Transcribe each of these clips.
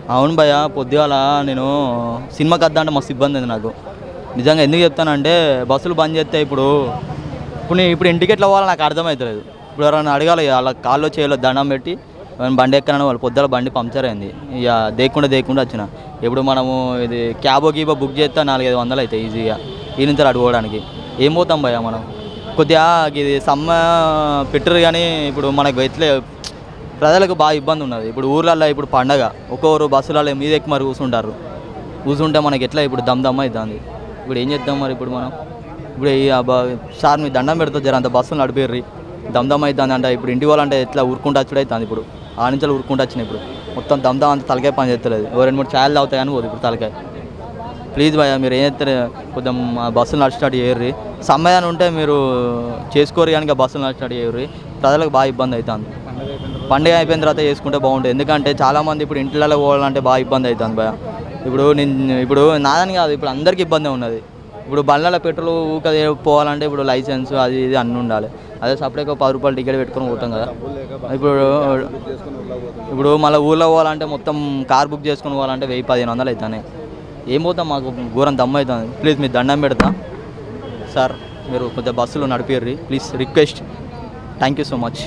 అవును భయ్య పొద్దుగాల నేను సినిమాకి వద్దా అంటే మస్తు ఇబ్బంది ఉంది నాకు నిజంగా ఎందుకు చెప్తానంటే బస్సులు బంద్ చేస్తే ఇప్పుడు ఇప్పుడు నేను ఇప్పుడు ఇంటికి ఎట్లా పోవాలో నాకు అర్థమవుతలేదు ఇప్పుడు ఎవరైనా అడగాలి వాళ్ళ కాల్లో చేయలో దండం పెట్టి ఏమైనా బండి ఎక్కనని వాళ్ళు పొద్దుల బండి పంక్చర్ అయింది ఇక దేకుండా దేకుండా వచ్చిన ఇప్పుడు మనము ఇది క్యాబో గీబో బుక్ చేస్తే నాలుగైదు వందలు అవుతాయి ఈజీగా ఈ నుంచి అడుకోవడానికి ఏం పోతాం భయ్య మనం కొద్దిగా ఇది సమ్మ పెట్టరు కానీ ఇప్పుడు మనకు ఎట్లే ప్రజలకు బాగా ఇబ్బంది ఉన్నది ఇప్పుడు ఊర్లలో ఇప్పుడు పండగ ఒక్కొక్కరు బస్సులలో మీద ఎక్కి మరి కూర్చుంటారు కూర్చుంటే మనకి ఎట్లా ఇప్పుడు దమ్ దమ్ అవుతుంది ఇప్పుడు ఏం చేద్దాం మరి ఇప్పుడు మనం ఇప్పుడు ఈ అబ్బా సార్ మీ దండం పెడతా జర అంత బస్సులు నడిపేర్రి దమ్ దమ్ అవుతుంది అంటే ఇప్పుడు ఇంటి వాళ్ళంటే ఎట్లా ఊరుకుంటూ వచ్చుడు అవుతుంది ఇప్పుడు ఆ నుంచి ఊరుకుంటూ వచ్చినాయి ఇప్పుడు మొత్తం దమ్ దమ్ అంత తలకాయ పని చేస్తలేదు ఓ రెండు మూడు ఛాయలు తాగుతాయి కానీ పోదు ఇప్పుడు తలకాయ ప్లీజ్ భయ్య మీరు ఏం చేస్తారు కొంచెం ఆ బస్సులు నడిచినట్టు చేయర్రి సమయాన్ని ఉంటే మీరు చేసుకోరు కనుక బస్సులు నడిచినట్టు చేయర్రి ప్రజలకు బాగా ఇబ్బంది అవుతుంది పండుగ అయిపోయిన తర్వాత చేసుకుంటే బాగుంటుంది ఎందుకంటే చాలామంది ఇప్పుడు ఇంట్లలో పోవాలంటే బాగా ఇబ్బంది అవుతుంది భయ ఇప్పుడు నేను ఇప్పుడు నాదని కాదు ఇప్పుడు అందరికీ ఇబ్బంది ఉన్నది ఇప్పుడు బండ్ల పెట్రోల్ ఊక పోవాలంటే ఇప్పుడు లైసెన్స్ అది ఇది అన్నీ ఉండాలి అదే సపరేట్ ఒక పది రూపాయలు టికెట్ పెట్టుకొని పోతాం కదా ఇప్పుడు ఇప్పుడు మళ్ళీ ఊళ్ళో పోవాలంటే మొత్తం కార్ బుక్ చేసుకొని పోవాలంటే వెయ్యి పదిహేను వందలు అవుతాయి ఏం పోతాం మాకు ఘోరం దమ్ము అవుతుంది ప్లీజ్ మీరు దండం పెడతా సార్ మీరు కొద్దిగా బస్సులో నడిపిర్రి please request thank you so much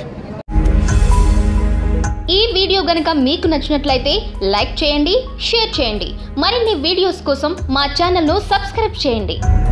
ఈ వీడియో గనుక మీకు నచ్చినట్లయితే లైక్ చేయండి షేర్ చేయండి మరిన్ని వీడియోస్ కోసం మా ఛానల్ను సబ్స్క్రైబ్ చేయండి